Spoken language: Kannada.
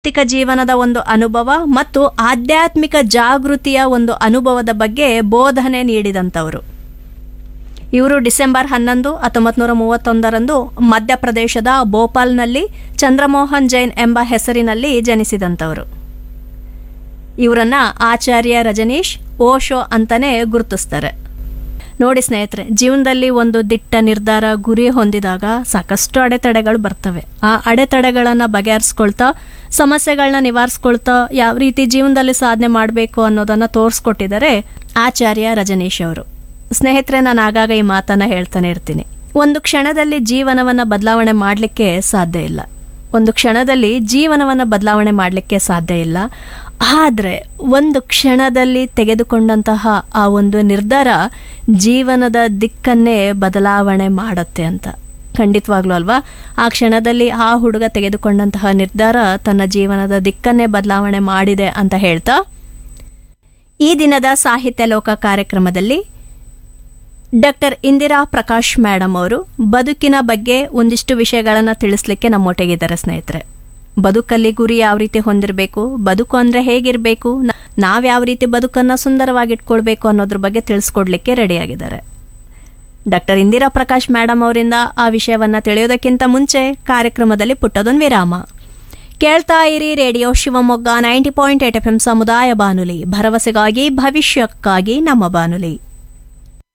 ವೈಯಕ್ತಿಕ ಜೀವನದ ಒಂದು ಅನುಭವ ಮತ್ತು ಆಧ್ಯಾತ್ಮಿಕ ಜಾಗೃತಿಯ ಒಂದು ಅನುಭವದ ಬಗ್ಗೆ ಬೋಧನೆ ನೀಡಿದಂಥವರು ಇವರು ಡಿಸೆಂಬರ್ ಹನ್ನೊಂದು ಹತ್ತೊಂಬತ್ತು ನೂರ ಮೂವತ್ತೊಂದರಂದು ಮಧ್ಯಪ್ರದೇಶದ ಭೋಪಾಲ್ನಲ್ಲಿ ಚಂದ್ರಮೋಹನ್ ಜೈನ್ ಎಂಬ ಹೆಸರಿನಲ್ಲಿ ಜನಿಸಿದಂಥವರು ಇವರನ್ನ ಆಚಾರ್ಯ ರಜನೀಶ್ ಓಶೋ ಅಂತಾನೆ ಗುರುತಿಸ್ತಾರೆ ನೋಡಿ ಸ್ನೇಹಿತರೆ ಜೀವನದಲ್ಲಿ ಒಂದು ದಿಟ್ಟ ನಿರ್ಧಾರ ಗುರಿ ಹೊಂದಿದಾಗ ಸಾಕಷ್ಟು ಅಡೆತಡೆಗಳು ಬರ್ತವೆ ಆ ಅಡೆತಡೆಗಳನ್ನು ಬಗೆಹರಿಸ್ಕೊಳ್ತಾ ಸಮಸ್ಯೆಗಳನ್ನ ನಿವಾರಿಸ್ಕೊಳ್ತಾ ಯಾವ ರೀತಿ ಜೀವನದಲ್ಲಿ ಸಾಧನೆ ಮಾಡಬೇಕು ಅನ್ನೋದನ್ನ ತೋರಿಸ್ಕೊಟ್ಟಿದ್ದಾರೆ ಆಚಾರ್ಯ ರಜನೀಶ್ ಅವರು ಸ್ನೇಹಿತರೆ ನಾನು ಆಗಾಗ ಈ ಮಾತನ್ನ ಹೇಳ್ತಾನೆ ಇರ್ತೀನಿ ಒಂದು ಕ್ಷಣದಲ್ಲಿ ಜೀವನವನ್ನ ಬದಲಾವಣೆ ಮಾಡಲಿಕ್ಕೆ ಸಾಧ್ಯ ಇಲ್ಲ ಒಂದು ಕ್ಷಣದಲ್ಲಿ ಜೀವನವನ್ನು ಬದಲಾವಣೆ ಮಾಡಲಿಕ್ಕೆ ಸಾಧ್ಯ ಇಲ್ಲ ಆದರೆ ಒಂದು ಕ್ಷಣದಲ್ಲಿ ತೆಗೆದುಕೊಂಡಂತಹ ಆ ಒಂದು ನಿರ್ಧಾರ ಜೀವನದ ದಿಕ್ಕನ್ನೇ ಬದಲಾವಣೆ ಮಾಡುತ್ತೆ ಅಂತ ಖಂಡಿತವಾಗ್ಲೂ ಅಲ್ವಾ ಆ ಕ್ಷಣದಲ್ಲಿ ಆ ಹುಡುಗ ತೆಗೆದುಕೊಂಡಂತಹ ನಿರ್ಧಾರ ತನ್ನ ಜೀವನದ ದಿಕ್ಕನ್ನೇ ಬದಲಾವಣೆ ಮಾಡಿದೆ ಅಂತ ಹೇಳ್ತಾ ಈ ದಿನದ ಸಾಹಿತ್ಯ ಲೋಕ ಕಾರ್ಯಕ್ರಮದಲ್ಲಿ ಡಾಕ್ಟರ್ ಇಂದಿರಾ ಪ್ರಕಾಶ್ ಮೇಡಮ್ ಅವರು ಬದುಕಿನ ಬಗ್ಗೆ ಒಂದಿಷ್ಟು ವಿಷಯಗಳನ್ನು ತಿಳಿಸ್ಲಿಕ್ಕೆ ನಮ್ಮೊಟ್ಟಿಗಿದ್ದಾರೆ ಸ್ನೇಹಿತರೆ ಬದುಕಲ್ಲಿ ಗುರಿ ಯಾವ ರೀತಿ ಹೊಂದಿರಬೇಕು ಬದುಕು ಅಂದ್ರೆ ಹೇಗಿರಬೇಕು ನಾವ್ ಯಾವ ರೀತಿ ಬದುಕನ್ನ ಸುಂದರವಾಗಿ ಇಟ್ಕೊಳ್ಬೇಕು ಅನ್ನೋದ್ರ ಬಗ್ಗೆ ತಿಳಿಸ್ಕೊಡ್ಲಿಕ್ಕೆ ರೆಡಿಯಾಗಿದ್ದಾರೆ ಡಾಕ್ಟರ್ ಇಂದಿರಾ ಪ್ರಕಾಶ್ ಮೇಡಮ್ ಅವರಿಂದ ಆ ವಿಷಯವನ್ನ ತಿಳಿಯೋದಕ್ಕಿಂತ ಮುಂಚೆ ಕಾರ್ಯಕ್ರಮದಲ್ಲಿ ಪುಟ್ಟದೊಂದು ವಿರಾಮ ಕೇಳ್ತಾ ಇರಿ radio Shivamogga ninety point eight F M ಸಮುದಾಯ ಬಾನುಲಿ ಭರವಸೆಗಾಗಿ ಭವಿಷ್ಯಕ್ಕಾಗಿ ನಮ್ಮ ಬಾನುಲಿ